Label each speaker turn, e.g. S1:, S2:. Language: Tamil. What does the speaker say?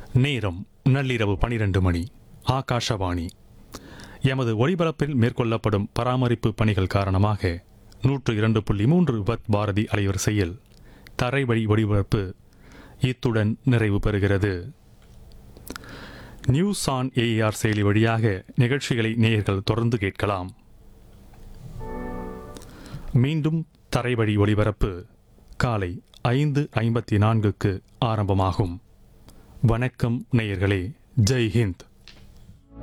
S1: நேரம் நள்ளிரவு பனிரெண்டு மணி ஆகாஷவாணி எமது ஒளிபரப்பில் மேற்கொள்ளப்படும் பராமரிப்பு பணிகள் காரணமாக நூற்று இரண்டு புள்ளி மூன்று வத் பாரதி அலைவரிசையில் தரைவழி ஒளிபரப்பு இத்துடன் நிறைவு பெறுகிறது நியூஸ் ஆன் ஏஆர் செயலி வழியாக நிகழ்ச்சிகளை நேயர்கள் தொடர்ந்து கேட்கலாம் மீண்டும் தரைவழி ஒளிபரப்பு காலை ஐந்து ஐம்பத்தி நான்குக்கு ஆரம்பமாகும் வணக்கம் நேயர்களே ஜெய் ஹிந்த்